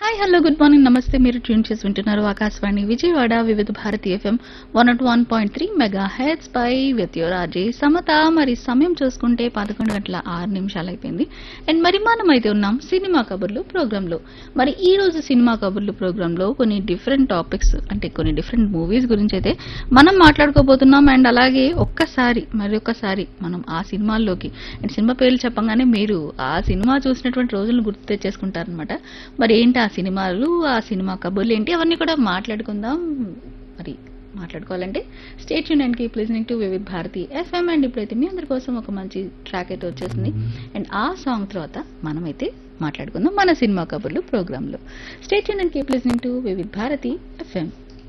hi hello good morning నమస్తే మీరు tune చేసి వింటున్నారు Akashvani Vijayawada Vividh Bharati FM one nought one point three megahertz పై వ్యత్యోరాజే సమత మరి సమయం చూసుకుంటే పదకొండు గంటల ఆరు నిమిషాలు అయిపోయింది అండ్ మరి మనం అయితే ఉన్నాం సినిమా కబుర్లు ప్రోగ్రాంలో మరి ఈ రోజు సినిమా కబుర్లు ప్రోగ్రాంలో కొన్ని డిఫరెంట్ టాపిక్స్ అంటే కొన్ని డిఫరెంట్ మూవీస్ గురించి అయితే మనం మాట్లాడుకోబోతున్నాం అండ్ అలాగే ఒక్కసారి మరి ఒక్కసారి మనం ఆ సినిమాల్లోకి అండ్ సినిమా పేర్లు చెప్పగానే మీరు ఆ సినిమా చూసినటువంటి రోజులను గుర్తు తెచ్చేసుకుంటారనమాట మరి ఏంటి ఆ సినిమాలు ఆ సినిమా కబుర్లు ఏంటి అవన్నీ కూడా మాట్లాడుకుందాం మరి మాట్లాడుకోవాలంటే స్టేట్ యూన్ and keep listening to Vividh Bharati FM and ఇప్పుడైతే మీ అందరి కోసం ఒక మంచి ట్రాక్ అయితే వచ్చేసింది అండ్ ఆ సాంగ్ తర్వాత మనమైతే మాట్లాడుకుందాం మన సినిమా కబుర్లు ప్రోగ్రాంలో స్టేట్ యూన్ and keep listening to Vividh Bharati FM